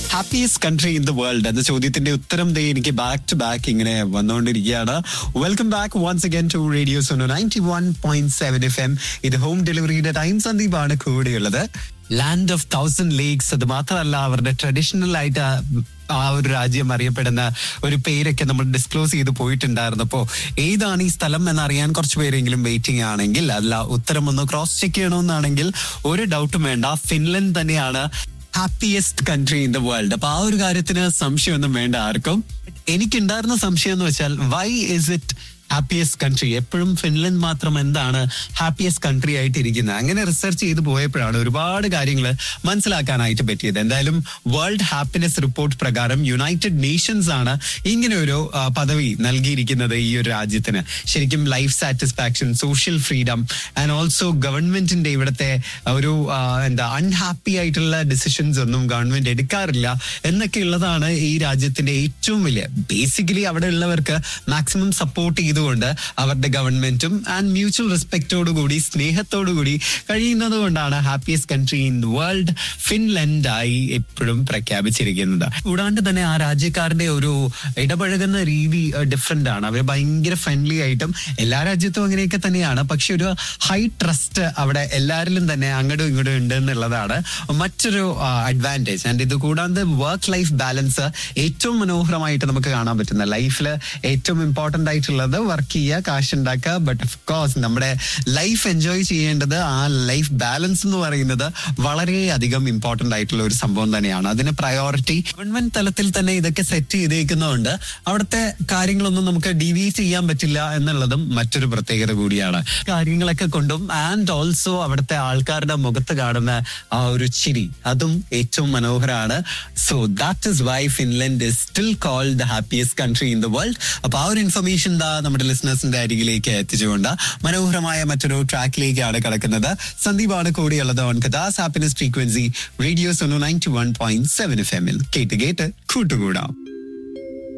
happiest country in the world എന്ന ചോദ്യത്തിന്റെ ഉത്തരം ദേ എനിക്ക് ബാക്ക് ടു ബാക്ക് ഇങ്ങനെ വന്നുകൊണ്ടിരിക്കുകയാണ് welcome back once again to radio സോണോ ninety one point seven F M ഇത് ഹോം ഡെലിവറിയുടെ ടൈം സന്ദീപാണ് കൂടെയുള്ളത് ലാൻഡ് ഓഫ് തൗസൻഡ് ലേക്സ് അത് മാത്രമല്ല അവരുടെ ട്രഡീഷണൽ ആയിട്ട് ആ- ആ ഒരു രാജ്യം അറിയപ്പെടുന്ന ഒരു പേരൊക്കെ നമ്മൾ ഡിസ്ക്ലോസ് ചെയ്ത് പോയിട്ടുണ്ടായിരുന്നു അപ്പോൾ ഏതാണ് ഈ സ്ഥലം എന്നറിയാൻ കുറച്ച് പേരെങ്കിലും വെയിറ്റിംഗ് ആണെങ്കിൽ അല്ല ഉത്തരം ഒന്ന് ക്രോസ് ചെക്ക് ചെയ്യണമെന്നാണെങ്കിൽ ഒരു ഡൗട്ടും വേണ്ട ഫിൻലൻഡ് തന്നെയാണ് happiest country in the world അപ്പൊ ആ ഒരു കാര്യത്തിന് സംശയമൊന്നും വേണ്ട ആർക്കും എനിക്കുണ്ടായിരുന്ന സംശയം എന്ന് വെച്ചാൽ why is it happiest country എപ്പോഴും ഫിൻലൻഡ് മാത്രം എന്താണ് ഹാപ്പിയസ്റ്റ് കൺട്രി ആയിട്ട് ഇരിക്കുന്നത് അങ്ങനെ റിസർച്ച് ചെയ്ത് പോയപ്പോഴാണ് ഒരുപാട് കാര്യങ്ങൾ മനസ്സിലാക്കാനായിട്ട് പറ്റിയത് എന്തായാലും വേൾഡ് ഹാപ്പിനെസ് റിപ്പോർട്ട് പ്രകാരം യുണൈറ്റഡ് നേഷൻസ് ആണ് ഇങ്ങനെ ഒരു ആ, പദവി നൽകിയിരിക്കുന്നത് ഈ ഒരു രാജ്യത്തിന് ശരിക്കും life satisfaction social freedom and also ഗവൺമെന്റിന്റെ ഇവിടുത്തെ ഒരു ആ, എന്താ അൺഹാപ്പി ആയിട്ടുള്ള ഡിസിഷൻസ് ഒന്നും ഗവൺമെന്റ് എടുക്കാറില്ല എന്നൊക്കെ ഉള്ളതാണ് ഈ രാജ്യത്തിന്റെ ഏറ്റവും വലിയ ബേസിക്കലി അവിടെ ഉള്ളവർക്ക് മാക്സിമം സപ്പോർട്ട് ചെയ്തുകൊണ്ട് അവരുടെ ഗവൺമെന്റും ആൻഡ് മ്യൂച്വൽ റെസ്പെക്റ്റോടു കൂടി സ്നേഹത്തോടു കൂടി കഴിയുന്നത് കൊണ്ടാണ് happiest country in world Finland ആയി എപ്പോഴും പ്രഖ്യാപിച്ചിരിക്കുന്നത് കൂടാണ്ട് തന്നെ ആ രാജ്യക്കാരുടെ ഒരു ഇടപഴകുന്ന രീതി ഡിഫറെന്റ് ആണ് അവർ ഭയങ്കര ഫ്രണ്ട്ലി ആയിട്ടും എല്ലാ രാജ്യത്തും അങ്ങനെയൊക്കെ തന്നെയാണ് പക്ഷെ ഒരു ഹൈ ട്രസ്റ്റ് അവിടെ എല്ലാവരിലും തന്നെ അങ്ങോട്ടും ഇങ്ങോട്ടും ഉണ്ട് എന്നുള്ളതാണ് മറ്റൊരു അഡ്വാൻറ്റേജ് ആൻഡ് ഇത് കൂടാതെ വർക്ക് ലൈഫ് ബാലൻസ് ഏറ്റവും മനോഹരമായിട്ട് നമുക്ക് കാണാൻ പറ്റുന്ന ലൈഫിൽ ഏറ്റവും ഇമ്പോർട്ടന്റ് ആയിട്ടുള്ളത് വർക്ക് ചെയ്യുക കാശ് ഉണ്ടാക്കുക ബട്ട് ഓഫ് കോഴ്സ് നമ്മുടെ ലൈഫ് എൻജോയ് ചെയ്യേണ്ടത് ആ ലൈഫ് ബാലൻസ് എന്ന് പറയുന്നത് വളരെയധികം ഇമ്പോർട്ടന്റ് ആയിട്ടുള്ള ഒരു സംഭവം തന്നെയാണ് അതിന് പ്രയോറിറ്റി ഗവൺമെന്റ് തലത്തിൽ തന്നെ ഇതൊക്കെ സെറ്റ് ചെയ്തേക്കുന്നതുകൊണ്ട് അവിടുത്തെ കാര്യങ്ങളൊന്നും നമുക്ക് ഡീവിയേറ്റ് ചെയ്യാൻ പറ്റില്ല എന്നുള്ളതും മറ്റൊരു പ്രത്യേകത കൂടിയാണ് കാര്യങ്ങളൊക്കെ കൊണ്ടും ആൻഡ് ഓൾസോ അവിടുത്തെ ആൾക്കാരുടെ മുഖത്ത് കാണുന്ന ആ ഒരു ചിരി അതും ഏറ്റവും മനോഹരമാണ് so that is why Finland is still called the happiest country in the world അപ്പൊ ആ ഒരു ഇൻഫർമേഷൻ ദാ നമ്മുടെ ലിസണേഴ്സിന്റെ അരികിലേക്ക് എത്തിച്ചുകൊണ്ട് മനോഹരമായ മറ്റൊരു ട്രാക്കിലേക്കാണ് കിടക്കുന്നത് സന്ദീപാണ് കൂടിയുള്ളത് ഓൺ കഥാസ് ഹാപ്പിനെസ് ഫ്രീക്വൻസി റേഡിയോ സൊനു ninety one point seven F എമ്മിൽ കേട്ട് കേട്ട് കൂട്ടുകൂടാം